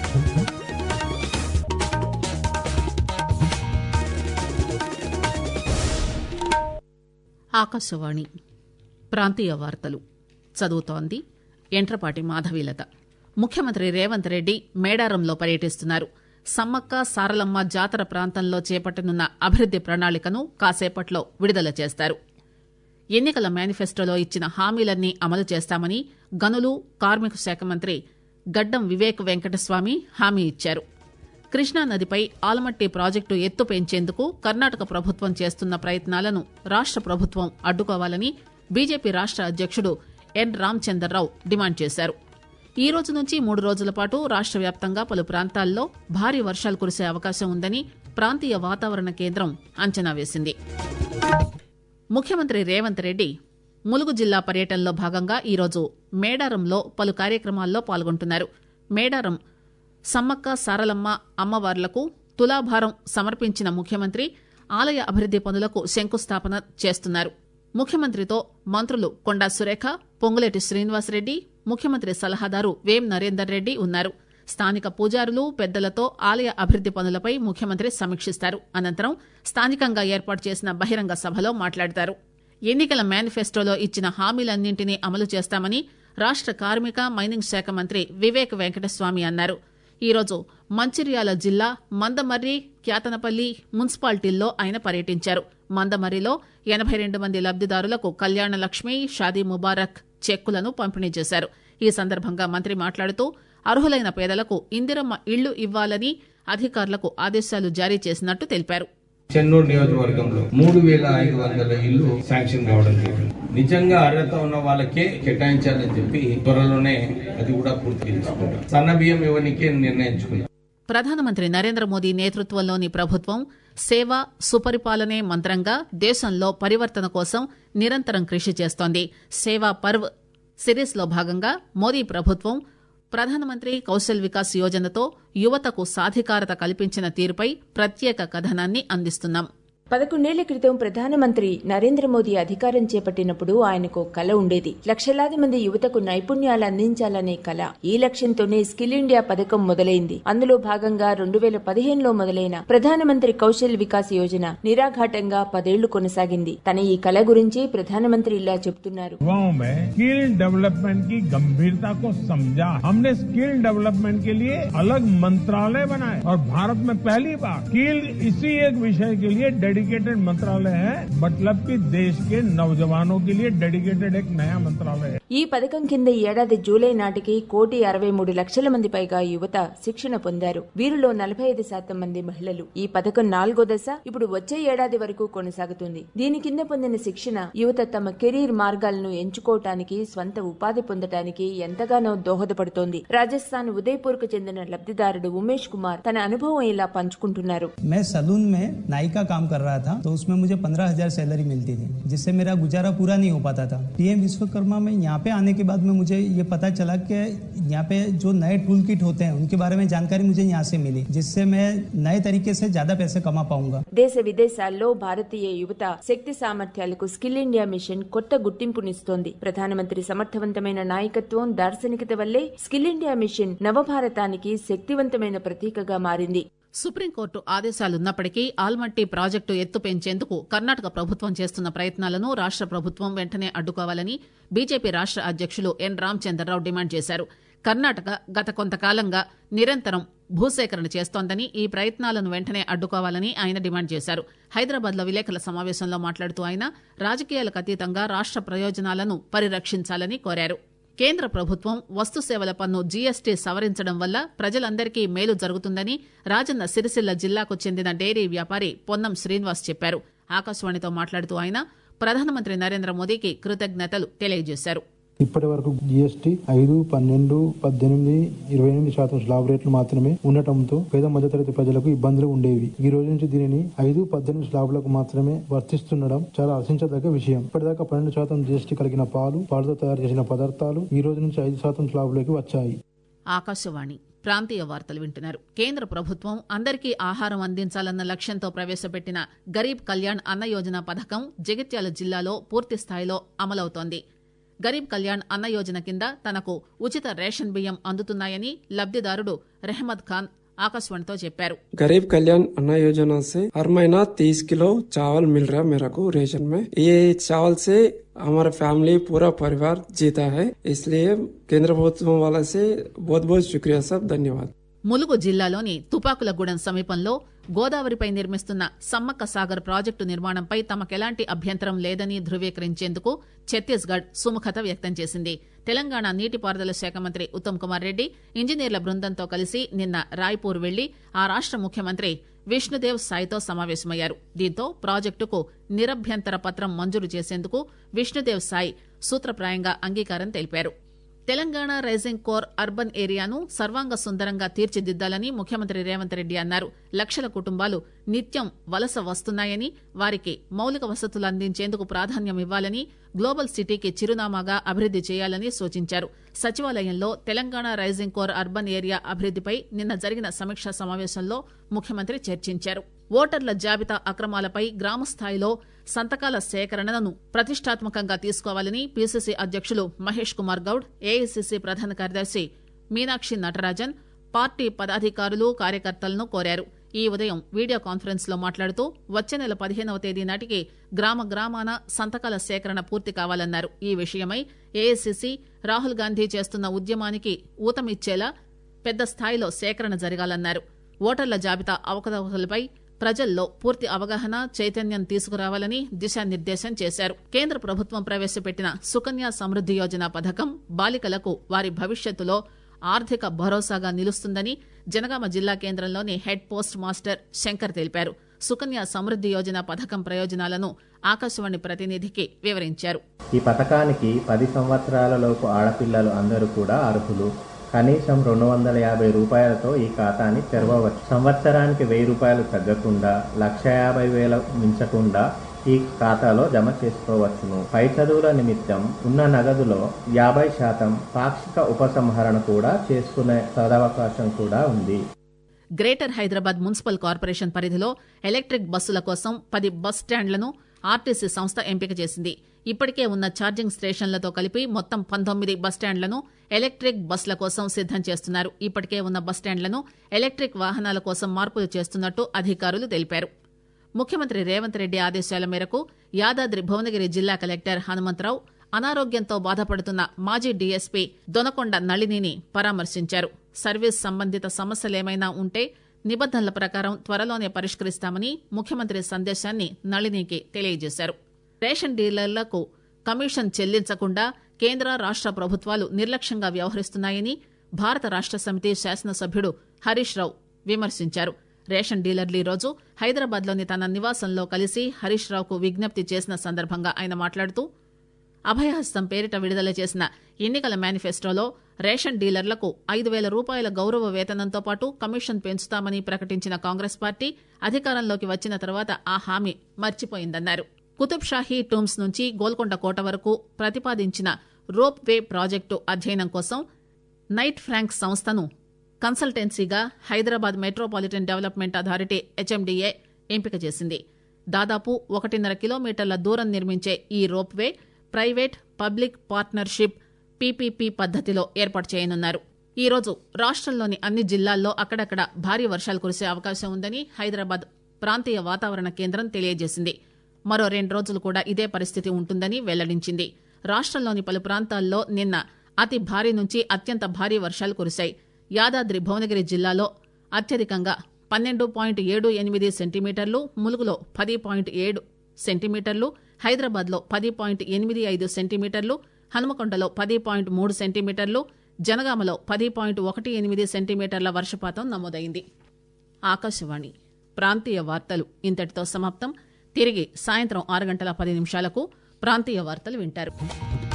ఆకాశవాణి ప్రాంతీయ వార్తలు చదువుతోంది ఎంట్రపాటి మాధవీలత ముఖ్యమంత్రి రేవంత్ రెడ్డి మేడారంలో పర్యటిస్తున్నారు సమ్మక్క సారలమ్మ జాతర ప్రాంతంలో చేపట్టనున్న అభివృద్ది ప్రణాళికను కాసేపట్లో విడుదల చేస్తారు ఎన్నికల మేనిఫెస్టోలో ఇచ్చిన హామీలన్నీ అమలు చేస్తామని గనులు కార్మిక శాఖ మంత్రి గడ్డం వివేక్ వెంకటస్వామి హామీ ఇచ్చారు కృష్ణానదిపై ఆలమట్టి ప్రాజెక్టు ఎత్తు పెంచేందుకు కర్ణాటక ప్రభుత్వం చేస్తున్న ప్రయత్నాలను రాష్ట ప్రభుత్వం అడ్డుకోవాలని బీజేపీ రాష్ట అధ్యకుడు ఎన్ రామచందర్రావు డిమాండ్ చేశారు ఈ రోజు నుంచి మూడు రోజుల పాటు రాష్ట వ్యాప్తంగా పలు ప్రాంతాల్లో భారీ వర్షాలు కురిసే అవకాశం ఉందని ప్రాంతీయ వాతావరణ కేంద్రం అంచనా వేసింది ముఖ్యమంత్రి రేవంత్ రెడ్డి ములుగు జిల్లా పర్యటనలో భాగంగా ఈరోజు మేడారంలో పలు కార్యక్రమాల్లో పాల్గొంటున్నారు మేడారం సమ్మక్క సారలమ్మ అమ్మవార్లకు తులాభారం సమర్పించిన ముఖ్యమంత్రి ఆలయ అభివృద్ది పనులకు శంకుస్థాపన చేస్తున్నారు ముఖ్యమంత్రితో మంత్రులు కొండా సురేఖ పొంగులేటి శ్రీనివాసరెడ్డి ముఖ్యమంత్రి సలహాదారు వేం నరేందర్ రెడ్డి ఉన్నారు స్థానిక పూజారులు పెద్దలతో ఆలయ అభివృద్ది పనులపై ముఖ్యమంత్రి సమీక్షిస్తారు అనంతరం స్థానికంగా ఏర్పాటు చేసిన బహిరంగ సభలో మాట్లాడతారు ఎన్నికల మేనిఫెస్టోలో ఇచ్చిన హామీలన్నింటినీ అమలు చేస్తామని రాష్ట కార్మిక మైనింగ్ శాఖ మంత్రి వివేక్ వెంకటస్వామి అన్నారు ఈరోజు మంచిర్యాల జిల్లా మందమర్రి క్యాతనపల్లి మున్సిపాలిటీల్లో ఆయన పర్యటించారు మందమర్రిలో ఎనబై రెండు మంది లబ్దిదారులకు కళ్యాణ లక్ష్మి షాదీ ముబారక్ చెక్కులను పంపిణీ చేశారు ఈ సందర్భంగా మంత్రి మాట్లాడుతూ అర్హులైన పేదలకు ఇందిరమ్మ ఇళ్లు ఇవ్వాలని అధికారులకు ఆదేశాలు జారీ చేసినట్టు తెలిపారు చెన్నూరు నియోజకవర్గంలో మూడు వేల ఐదు వందల ఇల్లు శాంక్షన్ కావడం జరిగింది నిజంగా అర్హత ఉన్న వాళ్ళకే కేటాయించాలని చెప్పి త్వరలోనే అది కూడా పూర్తి చేసుకుంటాం సన్న బియ్యం ఇవ్వనికే నిర్ణయించుకున్నాం ప్రధానమంత్రి నరేంద్ర మోదీ నేతృత్వంలోని ప్రభుత్వం సేవ సుపరిపాలనే మంత్రంగా దేశంలో పరివర్తన కోసం నిరంతరం కృషి చేస్తోంది సేవా పర్వ్ సిరీస్ లో భాగంగా మోదీ ప్రభుత్వం ప్రధానమంత్రి కౌశల్ వికాస్ యోజనతో యువతకు సాధికారత కల్పించిన తీరుపై ప్రత్యేక కథనాన్ని అందిస్తున్నాం పదకొండేళ్ల క్రితం ప్రధానమంత్రి నరేంద్ర మోదీ అధికారం చేపట్టినప్పుడు ఆయనకు కల ఉండేది లక్షలాది మంది యువతకు నైపుణ్యాలు అందించాలనే కల ఈ లక్ష్యంతోనే స్కిల్ ఇండియా పథకం మొదలైంది అందులో భాగంగా రెండు వేల పదిహేనులో మొదలైన ప్రధానమంత్రి కౌశల్ వికాస్ యోజన నిరాఘాటంగా పదేళ్లు కొనసాగింది తన ఈ కల గురించి ప్రధానమంత్రి ఇలా చెబుతున్నారు गांव में स्किल डेवलपमेंट की गंभीरता को समझा हमने स्किल डेवलपमेंट के लिए अलग मंत्रालय बनाए और भारत में पहली बार स्किल इसी एक विषय के लिए डेडिकेटेड मंत्रालय है मतलब कि देश के नौजवानों के लिए डेडिकेटेड एक नया मंत्रालय है ఈ పథకం కింద ఈ ఏడాది జూలై నాటికి కోటి అరవై మూడు లక్షల మంది పైగా యువత శిక్షణ పొందారు వీరిలో నలభై ఐదు శాతం మంది మహిళలు ఈ పథకం నాలుగో దశ ఇప్పుడు వచ్చే ఏడాది వరకు కొనసాగుతుంది దీని కింద పొందిన శిక్షణ యువత తమ కెరీర్ మార్గాలను ఎంచుకోవటానికి స్వంత ఉపాధి పొందటానికి ఎంతగానో దోహదపడుతోంది రాజస్థాన్ ఉదయపూర్ కు చెందిన లబ్దిదారుడు ఉమేష్ కుమార్ తన అనుభవం ఇలా పంచుకుంటున్నారు मैं सलून में नाई का काम कर रहा था तो उसमें मुझे पंद्रह हजार सैलरी मिलती थी जिससे मेरा गुजारा पूरा नहीं हो पाता था पीएम विश्वकर्मा में यहाँ पे आने के बाद में मुझे ये पता चला कि यहाँ पे जो नए टूल किट होते हैं उनके बारे में जानकारी मुझे यहाँ से मिली जिससे मैं नए तरीके से ज्यादा पैसे कमा पाऊंगा దేశ విదేశాల్లో భారతీయ యువత శక్తి సామర్థ్యాలకు స్కిల్ ఇండియా మిషన్ కొత్త గుర్తింపునిస్తోంది ప్రధానమంత్రి సమర్థవంతమైన నాయకత్వం దార్శనికత వల్లే స్కిల్ ఇండియా మిషన్ నవభారతానికి శక్తివంతమైన ప్రతీకగా మారింది సుప్రీంకోర్టు ఆదేశాలున్నప్పటికీ ఆల్మట్టి ప్రాజెక్టు ఎత్తు పెంచేందుకు కర్ణాటక ప్రభుత్వం చేస్తున్న ప్రయత్నాలను రాష్ట ప్రభుత్వం వెంటనే అడ్డుకోవాలని బీజేపీ రాష్ట అధ్యకులు ఎన్ రామచంద్రరావు డిమాండ్ చేశారు కర్ణాటక గత కొంతకాలంగా నిరంతరం భూసేకరణ చేస్తోందని ఈ ప్రయత్నాలను వెంటనే అడ్డుకోవాలని ఆయన డిమాండ్ చేశారు హైదరాబాద్ లో విలేకరుల సమావేశంలో మాట్లాడుతూ ఆయన రాజకీయాలకు అతీతంగా రాష్ట ప్రయోజనాలను పరిరక్షించాలని కోరారు కేంద్ర ప్రభుత్వం వస్తు సేవల పన్ను జీఎస్టీ సవరించడం వల్ల ప్రజలందరికీ మేలు జరుగుతుందని రాజన్న సిరిసిల్ల జిల్లాకు చెందిన డైరీ వ్యాపారి పొన్నం శ్రీనివాస్ చెప్పారు ఆకాశవాణితో మాట్లాడుతూ ఆయన ప్రధానమంత్రి నరేంద్ర మోదీకి కృతజ్ఞతలు తెలియజేశారు ఇప్పటి వరకు జీఎస్టీ ఐదు పన్నెండు పద్దెనిమిది ఇరవై ఎనిమిది శాతం స్లాబ్ రేట్లు మాత్రమే ఉండటంతో పేద మధ్యతరగతి ప్రజలకు ఇబ్బందులు ఉండేవి ఈ రోజు నుంచి దీనిని ఐదు పద్దెనిమిది స్లాబ్లకు మాత్రమే వర్తిస్తుండడం చాలా హర్షించదగ్గ విషయం ఇప్పటిదాకా పన్నెండు శాతం జీఎస్టీ కలిగిన పాలు పాలతో తయారు చేసిన పదార్థాలు ఈ రోజు నుంచి ఐదు శాతం స్లాబ్లోకి వచ్చాయి ఆకాశవాణి ప్రాంతీయ వార్తలు వింటున్నారు కేంద్ర ప్రభుత్వం అందరికీ ఆహారం అందించాలన్న లక్ష్యంతో ప్రవేశపెట్టిన గరీబ్ కళ్యాణ్ అన్న యోజన పథకం జగిత్యాల జిల్లాలో పూర్తి స్థాయిలో అమలవుతోంది గరీబ్ కళ్యాణ్ అన్న యోజన కింద తనకు ఉచిత రేషన్ బియ్యం అందుతున్నాయని లబ్దిదారుడు రెహమద్ ఖాన్ ఆకాశవాణితో చెప్పారు गरीब कल्याण अन्न योजना से हर महीना तीस किलो चावल मिल रहा है मेरे को रेशन में ये चावल से हमारा फैमिली पूरा परिवार जीता है इसलिए केंद्र ప్రభుత్వం वाला से बहुत बहुत शुक्रिया सब धन्यवाद ములుగు జిల్లాలోని తుపాకులగూడెం సమీపంలో గోదావరిపై నిర్మిస్తున్న సమ్మక్క సాగర్ ప్రాజెక్టు నిర్మాణంపై తమకెలాంటి అభ్యంతరం లేదని ధృవీకరించేందుకు ఛత్తీస్గఢ్ సుముఖత వ్యక్తం చేసింది తెలంగాణ నీటిపారుదల శాఖ మంత్రి ఉత్తమ్ కుమార్ రెడ్డి ఇంజనీర్ల బృందంతో కలిసి నిన్న రాయ్పూర్ వెళ్లి ఆ రాష్ట ముఖ్యమంత్రి విష్ణుదేవ్ సాయితో సమావేశమయ్యారు దీంతో ప్రాజెక్టుకు నిరభ్యంతర పత్రం మంజూరు చేసేందుకు విష్ణుదేవ్ సాయి సూత్రప్రాయంగా అంగీకారం తెలిపారు తెలంగాణ రైజింగ్ కోర్ అర్బన్ ఏరియాను సర్వాంగ సుందరంగా తీర్చిదిద్దాలని ముఖ్యమంత్రి రేవంత్ రెడ్డి అన్నారు లక్షల కుటుంబాలు నిత్యం వలస వస్తున్నాయని వారికి మౌలిక వసతులు అందించేందుకు ప్రాధాన్యం ఇవ్వాలని గ్లోబల్ సిటీకి చిరునామాగా అభివృద్ది చేయాలని సూచించారు సచివాలయంలో Telangana rising core urban area అభివృద్దిపై నిన్న జరిగిన సమీక్షా సమావేశంలో ముఖ్యమంత్రి చర్చించారు ఓటర్ల జాబితా అక్రమాలపై గ్రామస్థాయిలో సంతకాల సేకరణను ప్రతిష్టాత్మకంగా తీసుకోవాలని పీసీసీ అధ్యక్షులు మహేష్ కుమార్ గౌడ్ ఏఐసీసీ ప్రధాన కార్యదర్శి మీనాక్షి నటరాజన్ పార్టీ పదాధికారులు కార్యకర్తలను కోరారు ఈ ఉదయం వీడియో కాన్ఫరెన్స్ లో మాట్లాడుతూ వచ్చే నెల పదిహేనవ తేదీ నాటికి గ్రామ గ్రామాన సంతకాల సేకరణ పూర్తి కావాలన్నారు ఈ విషయమై ఏఐసీసీ రాహుల్ గాంధీ చేస్తున్న ఉద్యమానికి ఊతమిచ్చేలా పెద్ద స్థాయిలో సేకరణ జరగాలన్నారు ఓటర్ల జాబితా అవకతవకలపై ప్రజల్లో పూర్తి అవగాహన చైతన్యం తీసుకురావాలని దిశానిర్దేశం చేశారు కేంద్ర ప్రభుత్వం ప్రవేశపెట్టిన సుకన్య సమృద్ది యోజన పథకం బాలికలకు వారి భవిష్యత్తులో ఆర్థిక భరోసాగా నిలుస్తుందని జనగామ జిల్లా కేంద్రంలోని హెడ్ పోస్ట్ మాస్టర్ శంకర్ తెలిపారు సుకన్య సమృద్ది యోజన పథకం ప్రయోజనాలను ఆకాశవాణి ప్రతినిధికి వివరించారు ఈ పథకానికి పది సంవత్సరాలలోపు ఆడపిల్లలు అందరూ కూడా అర్హులు కనీసం రెండు వందల యాభై రూపాయలతో ఈ ఖాతాని తెరవవచ్చు సంవత్సరానికి వెయ్యి రూపాయలు తగ్గకుండా లక్ష యాభై వేల మించకుండా ఈ ఖాతాలో జమ చేసుకోవచ్చును పై చదువుల నిమిత్తం ఉన్న నగదులో యాభై శాతం పాక్షిక ఉపసంహరణ కూడా చేసుకునే సదవకాశం కూడా ఉంది గ్రేటర్ హైదరాబాద్ మున్సిపల్ కార్పొరేషన్ పరిధిలో ఎలక్ట్రిక్ బస్సుల కోసం పది బస్ స్టాండ్లను ఆర్టీసీ సంస్థ ఎంపిక చేసింది ఇప్పటికే ఉన్న ఛార్జింగ్ స్టేషన్లతో కలిపి మొత్తం పంతొమ్మిది బస్టాండ్లను ఎలక్ట్రిక్ బస్ల కోసం సిద్దం చేస్తున్నారు ఇప్పటికే ఉన్న బస్టాండ్లను ఎలక్ట్రిక్ వాహనాల కోసం మార్పులు చేస్తున్నట్టు అధికారులు తెలిపారు ముఖ్యమంత్రి రేవంత్ రెడ్డి ఆదేశాల మేరకు యాదాద్రి భువనగిరి జిల్లా కలెక్టర్ హనుమంతరావు అనారోగ్యంతో బాధపడుతున్న మాజీ డీఎస్పీ దొనకొండ నళినిని పరామర్శించారు సర్వీస్ సంబంధిత సమస్యలేమైనా ఉంటే నిబంధనల ప్రకారం త్వరలోనే పరిష్కరిస్తామని ముఖ్యమంత్రి సందేశాన్ని నళినికి తెలియజేశారు రేషన్ డీలర్లకు కమిషన్ చెల్లించకుండా కేంద్ర రాష్ట ప్రభుత్వాలు నిర్లక్ష్యంగా వ్యవహరిస్తున్నాయని భారత రాష్ట సమితి శాసనసభ్యుడు హరీష్ రావు విమర్శించారు రేషన్ డీలర్లు ఈరోజు హైదరాబాద్లోని తన నివాసంలో కలిసి హరీష్ రావుకు విజ్ఞప్తి చేసిన సందర్భంగా ఆయన మాట్లాడుతూ అభయహస్తం పేరిట విడుదల చేసిన ఎన్నికల మేనిఫెస్టోలో రేషన్ డీలర్లకు ఐదు వేల రూపాయల గౌరవ వేతనంతో పాటు కమిషన్ పెంచుతామని ప్రకటించిన కాంగ్రెస్ పార్టీ అధికారంలోకి వచ్చిన తర్వాత ఆ హామీ మర్చిపోయిందన్నారు కుతుబ్ షాహీ టూమ్స్ నుంచి గోల్కొండ కోట వరకు ప్రతిపాదించిన రోప్ వే ప్రాజెక్టు అధ్యయనం కోసం నైట్ ఫ్రాంక్ సంస్థను కన్సల్టెన్సీగా Hyderabad metropolitan development authority HMDA ఎంపిక చేసింది దాదాపు ఒకటిన్నర కిలోమీటర్ల దూరం నిర్మించే ఈ rope way private public partnership PPP పద్దతిలో ఏర్పాటు చేయనున్నారు ఈ రోజు రాష్టంలోని అన్ని జిల్లాల్లో అక్కడక్కడ భారీ వర్షాలు కురిసే అవకాశం ఉందని హైదరాబాద్ ప్రాంతీయ వాతావరణ కేంద్రం తెలియజేసింది మరో రెండు రోజులు కూడా ఇదే పరిస్థితి ఉంటుందని వెల్లడించింది రాష్టంలోని పలు ప్రాంతాల్లో నిన్న అతి భారీ నుంచి అత్యంత భారీ వర్షాలు కురిశాయి యాదాద్రి భువనగిరి జిల్లాలో అత్యధికంగా పన్నెండు పాయింట్ ఏడు ఎనిమిది సెంటీమీటర్లు ములుగులో పది పాయింట్ ఏడు సెంటీమీటర్లు హైదరాబాద్లో పది పాయింట్ ఎనిమిది ఐదు సెంటీమీటర్లు హనుమకొండలో పది పాయింట్ మూడు సెంటీమీటర్లు జనగామలో పది పాయింట్ ఒకటి ఎనిమిది సెంటీమీటర్ల వర్షపాతం నమోదైంది ఆకాశవాణి ప్రాంతీయ వార్తలు ఇంతటితో సమాప్తం తిరిగి సాయంత్రం ఆరు గంటల పది నిమిషాలకు ప్రాంతీయ వార్తలు వింటారు